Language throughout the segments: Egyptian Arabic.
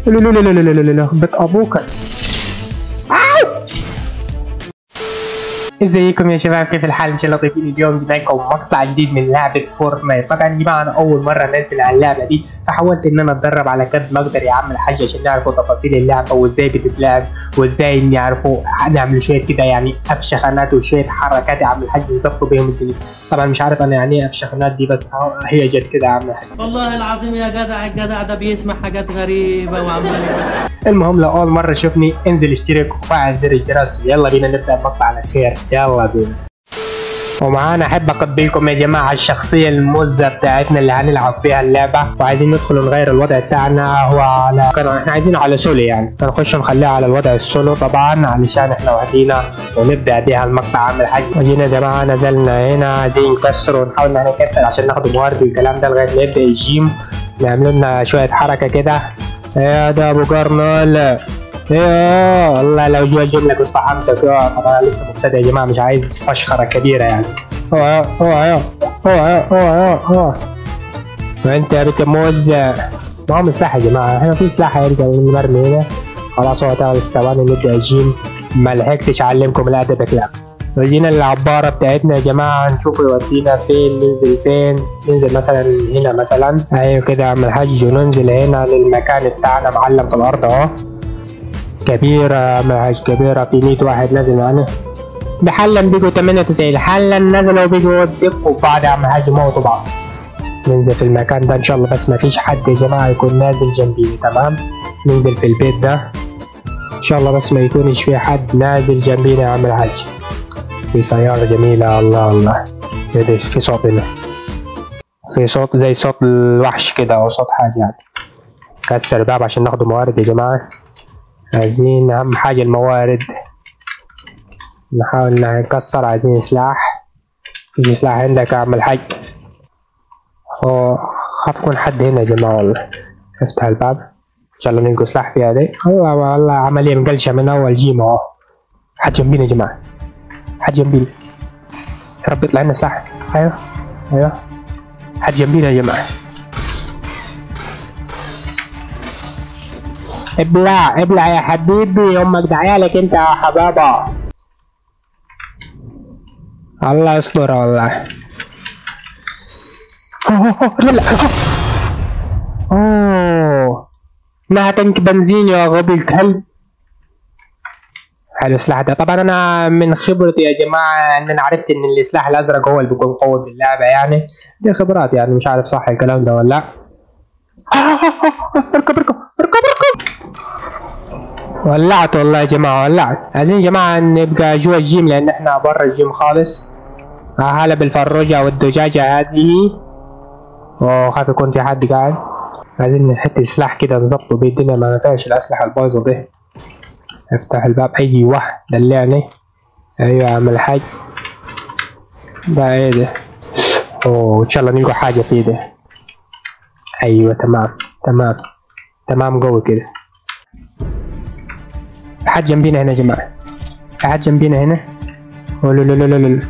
لا لا لا لا لا لا لا لا بيت ابوك ازيكم يا شباب كيف الحال ان شاء الله طيبين اليوم جبنا لكم مقطع جديد من لعبه فورتنايت طبعا يا جماعه انا اول مره انزل على اللعبه دي فحاولت ان انا اتدرب على قد ما اقدر يا عم الحاج عشان نعرفوا تفاصيل اللعبه وازاي بتتلعب وازاي نعرفوا نعمل شويه كده يعني افشخانات وشويه حركات يا عم الحاج نظبطوا بيهم الدنيا طبعا مش عارف انا يعني ايه افشخانات دي بس أهو هي جت كده يا عم الحاج والله العظيم يا جدع الجدع ده بيسمع حاجات غريبة وعمال المهم لو اول مره تشوفني انزل اشترك وفعل زر الجرس يلا بينا نبدا المقطع على خير يلا بينا ومعانا احب اقبلكم يا جماعه الشخصيه المزه بتاعتنا اللي هنلعب فيها اللعبه وعايزين ندخل نغير الوضع بتاعنا هو على كان احنا عايزينه على سولو يعني فنخش نخليها على الوضع السولو طبعا علشان احنا وحدينا ونبدا بيها المقطع عامل حاجه وجينا يا جماعه نزلنا هنا عايزين نكسر ونحاول ان احنا نكسر عشان ناخد موارد والكلام ده لغايه ما يبدا الجيم نعمل لنا شويه حركه كده يا ده ابو قرنل يا والله لو جوا الجمله كنت فهمتك يا طبعا انا لسه مبتدئ يا جماعه مش عايز فشخره كبيره يعني هو هو هو هو هو هو وانت يا بك موز ما هو من سلاح يا جماعه احنا في سلاح هيرجع مرمي هنا خلاص هو ثلاث ثواني نبدا الجيم ما لحقتش اعلمكم الادب يا كلاب وجينا العبارة بتاعتنا يا جماعة نشوف يودينا فين ننزل فين ننزل مثلا هنا مثلا ايوه كده يا عم الحاج وننزل هنا للمكان بتاعنا معلم في الأرض اهو كبيرة يا عم الحاج كبيرة في 100 واحد نازل معانا ده حلا بيجوا 98 حلا نزلوا بيجوا دقوا في بعض يا عم الحاج موتوا بعض ننزل في المكان ده ان شاء الله بس ما فيش حد يا جماعة يكون نازل جنبي تمام ننزل في البيت ده ان شاء الله بس ما يكونش في حد نازل جنبينا يا عم الحاج في سيارة جميلة الله الله ايه ده في صوت هنا في صوت زي صوت الوحش كده او صوت حاجة يعني كسر الباب عشان ناخد موارد يا جماعة عايزين اهم حاجة الموارد نحاول نكسر عايزين سلاح في سلاح عندك يا عم الحاج هو خاف يكون حد هنا يا جماعة والله افتح الباب ان شاء الله نلقوا سلاح فيها دي الله والله عملية مقلشة من اول جيم اهو حد جنبينا يا جماعة حد جنبينا يا رب يطلع لنا سلاح ايوه ايوه حد جنبينا يا جماعة ابلع ابلع يا حبيبي امك دعيالك انت يا حبابة الله يستر والله أوه، لا اوه انها تنك بنزين يا غبي الكلب حلو السلاح ده طبعا انا من خبرتي يا جماعه ان انا عرفت ان السلاح الازرق هو اللي بيكون قوي في اللعبه يعني دي خبرات يعني مش عارف صح الكلام ده ولا لا اركب اركب اركب اركب ولعت والله يا جماعه ولعت عايزين يا جماعه نبقى جوا الجيم لان احنا برا الجيم خالص هلا بالفروجه والدجاجه هذه اوه خاف يكون في حد قاعد عايزين نحط سلاح كده نظبطه بيه الدنيا ما فيهاش الاسلحه البايظه دي افتح الباب ايوه دلعني ايوه يا عم الحاج ده ايه ده اوه ان شاء الله نلقى حاجه فيه ده ايوه تمام تمام تمام قوي كده حد جنبينا هنا يا جماعه حد جنبينا هنا أوه، لا لا لا لا لا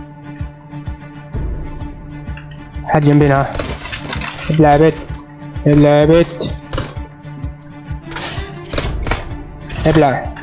حد جنبينا ابلع يا بيت ابلع يا بيت ابلع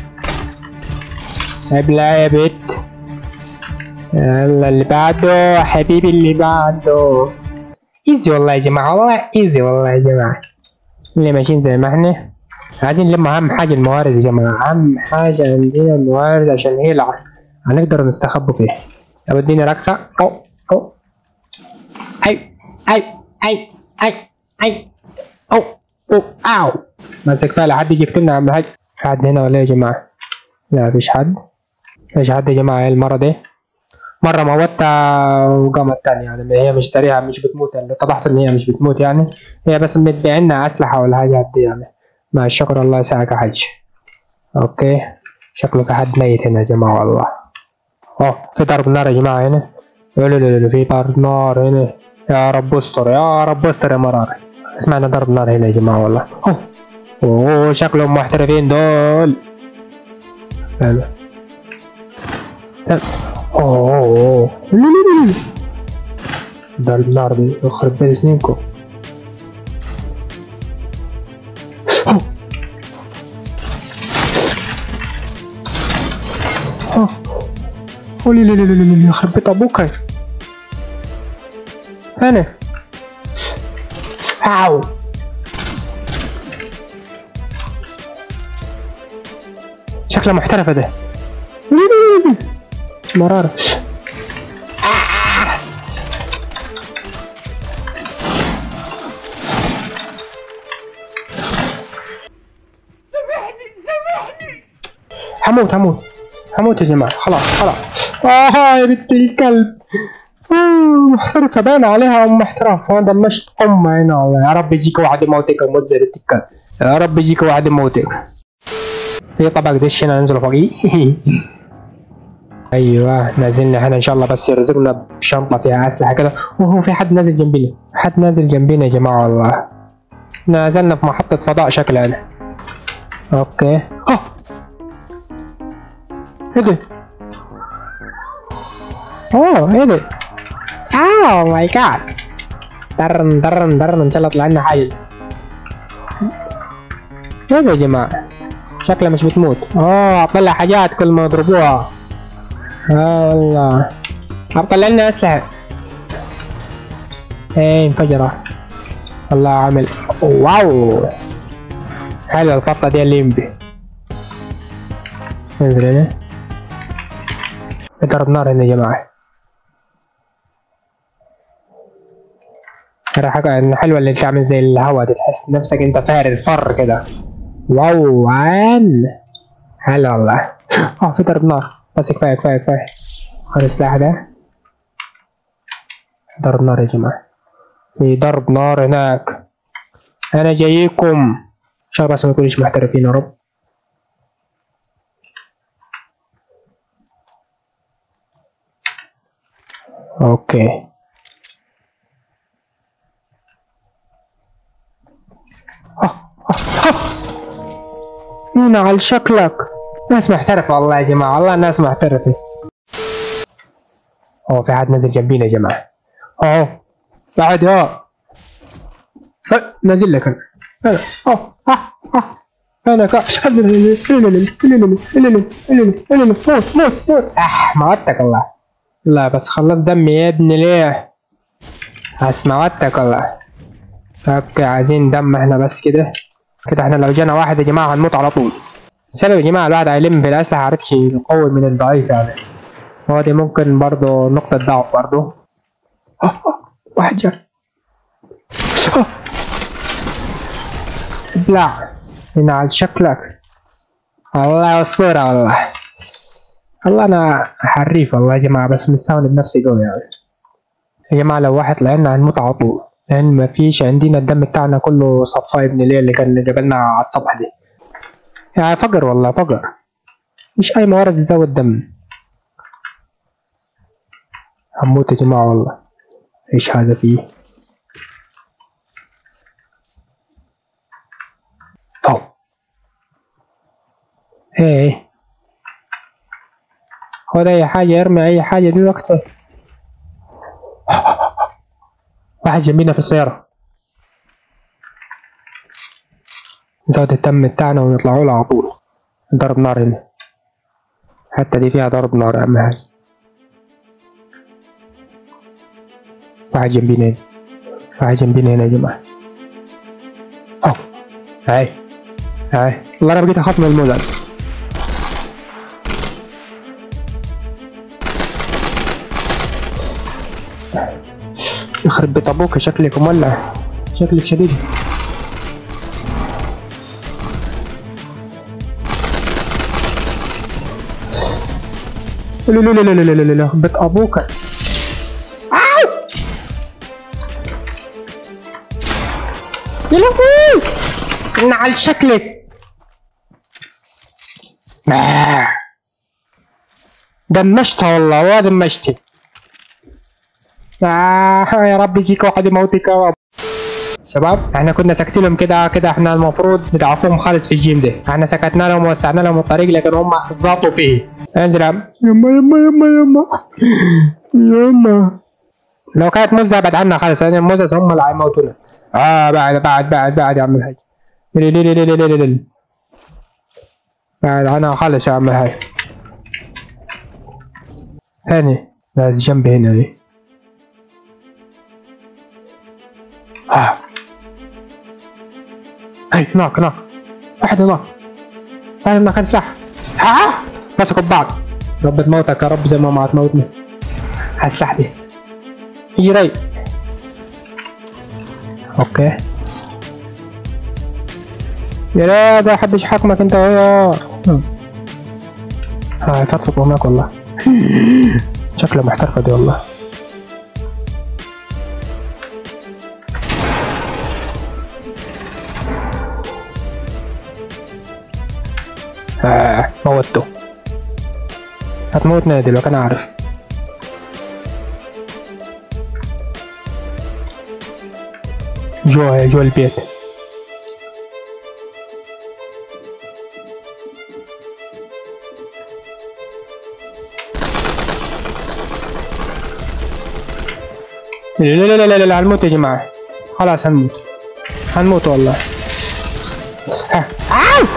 ابلع يا بيت يلا اللي بعده حبيبي اللي بعده ايزي والله يا جماعة والله ايزي والله يا جماعة اللي ماشيين زي ما احنا عايزين نلم اهم حاجة الموارد يا جماعة اهم حاجة عندنا الموارد عشان هي الع- هنقدر نستخبوا فيها طب اديني رقصة او او اي اي اي اي اي او او او بس كفاية لحد يجي يقتلنا يا عم الحاج في حد هنا ولا إيه يا جماعة؟ لا مفيش حد مفيش حد يا جماعة إيه المرة دي مرة موتها وقامت تاني يعني هي مش تاريها مش بتموت اللي طبعت إن هي مش بتموت يعني هي بس بتبيع لنا أسلحة ولا حاجات دي يعني مع الشكر الله يسعدك يا حاج أوكي شكله في حد ميت هنا يا جماعة والله أوه في ضرب نار يا جماعة هنا لا لا لا لا، في ضرب نار هنا يا رب استر يا رب استر يا مرار سمعنا ضرب نار هنا يا جماعة والله أوه اوه شكلهم محترفين دول حلو لا. اوه اوه لا لا لا لا. ده النار دي يخرب بين سنينكم أوه. قولي لا لا لا لا لا يخرب بيت ابوك انا اوو شكله محترفة ده مرارة هموت هموت هموت يا جماعة خلاص خلاص آه يا بنت الكلب آه، محترفة باين عليها أم احتراف وأنا دمشت أمها هنا والله يا رب يجيك واحد يموتك يا موت زي بنت الكلب يا رب يجيك واحد يموتك في طبق دش هنا ننزل فوقيه ايوه نازلنا هنا ان شاء الله بس يرزقنا بشنطه فيها اسلحه كده وهو في حد نازل جنبنا حد نازل جنبنا يا جماعه والله نازلنا في محطه فضاء شكلها انا اوكي اه ايه ده اوه ايه ده اوه ماي جاد درن درن درن ان شاء الله طلع لنا حاجه ايه ده يا جماعه شكلها مش بتموت اه طلع حاجات كل ما يضربوها اه والله عم طلع لنا اسلحه ايه انفجرت الله عمل واو حلوه الفطه دي الليمبي انزل هنا ضرب نار هنا يا جماعه ترى حاجة حلوة اللي تعمل زي الهوا تحس نفسك انت فارر فر كده واو عن هلا والله اه في ضرب نار بس كفايه كفايه كفايه خد السلاح ده ضرب نار يا جماعه في ضرب نار هناك انا جايكم ان شاء الله بس ما يكونوش محترفين يا رب اوكي آه آه آه. هنا على شكلك ناس محترفة والله يا جماعة والله ناس محترفة اوه في حد نزل جنبينا يا جماعة اوه بعد اه ها، نازل لك انا انا اوه اه اه انا كا موت موت موت اح موتك الله لا بس خلص دمي يا ابني ليه بس موتك الله اوكي عايزين دم احنا بس كده كده احنا لو جانا واحد يا جماعة هنموت على طول السبب يا جماعة الواحد هيلم في الأسلحة معرفش القوي من الضعيف يعني هو دي ممكن برضه نقطة ضعف برضه آه آه واحد جار آه. ابلع هنا على شكلك والله أسطورة والله والله أنا حريف والله يا جماعة بس مستوعب بنفسي قوي يعني يا جماعة لو واحد لعنا هنموت على طول لأن مفيش عندنا الدم بتاعنا كله صفاي ابن ليل اللي كان جبلنا على الصبح دي يعني فقر والله فقر مش أي موارد تزود دم هموت يا جماعة والله ايش هذا فيه أو ايه خد أي حاجة ارمي أي حاجة دلوقتي واحد جنبينا في السيارة نزود الدم بتاعنا ونطلعوا له على طول ضرب نار هنا حتى دي فيها ضرب نار أهم حاجة واحد جنبينا هنا واحد جنبينا هنا يا جماعة أو هاي هاي والله أنا بقيت أخاف من الموز يخرب بيت أبوك شكلك مولع شكلك شديد لا لا لا لا لا لا لا لا بيت ابوك آو! يا لهوي نعل شكلك آه. دمشتها والله والله دمشتي آه يا رب يجيك واحد يموتك يا رب شباب احنا كنا ساكتين لهم كده كده احنا المفروض ندعفوهم خالص في الجيم ده احنا سكتنا لهم ووسعنا لهم الطريق لكن هم زاطوا فيه انزل يا عم يما يما يما يما يما لو كانت موزة ابعد عنا خالص لان الموزة هم اللي هيموتونا اه بعد بعد بعد بعد يا عم الحاج لي لي لي لي لي لي لي. بعد عنها خالص يا عم الحاج ثاني ناس جنبي هنا دي آه. هاي هناك هناك واحد هناك واحد هناك صح ها مسكوا ببعض رب تموتك يا رب زي ما ما تموتني هالسح دي اجري اوكي يا لا ده حدش حكمك انت يا هاي فضفض هناك والله شكله محترفة دي والله آه موته هتموتني دلوقتي انا عارف جوا جوا البيت لا لا لا لا لا, لا هنموت يا جماعة خلاص هنموت هنموت والله ها. آو!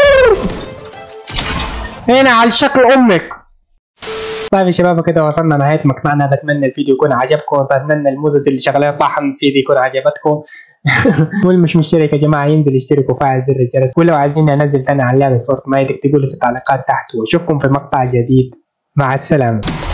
هنا على شكل امك طيب يا شباب كده وصلنا نهاية مقطعنا بتمنى الفيديو يكون عجبكم بتمنى الموزز اللي شغالين طحن فيديو يكون عجبتكم واللي مش مشترك يا جماعة ينزل يشترك وفعل زر الجرس ولو عايزين انزل تاني على لعبة فورتنايت اكتبوا لي في التعليقات تحت واشوفكم في مقطع جديد مع السلامة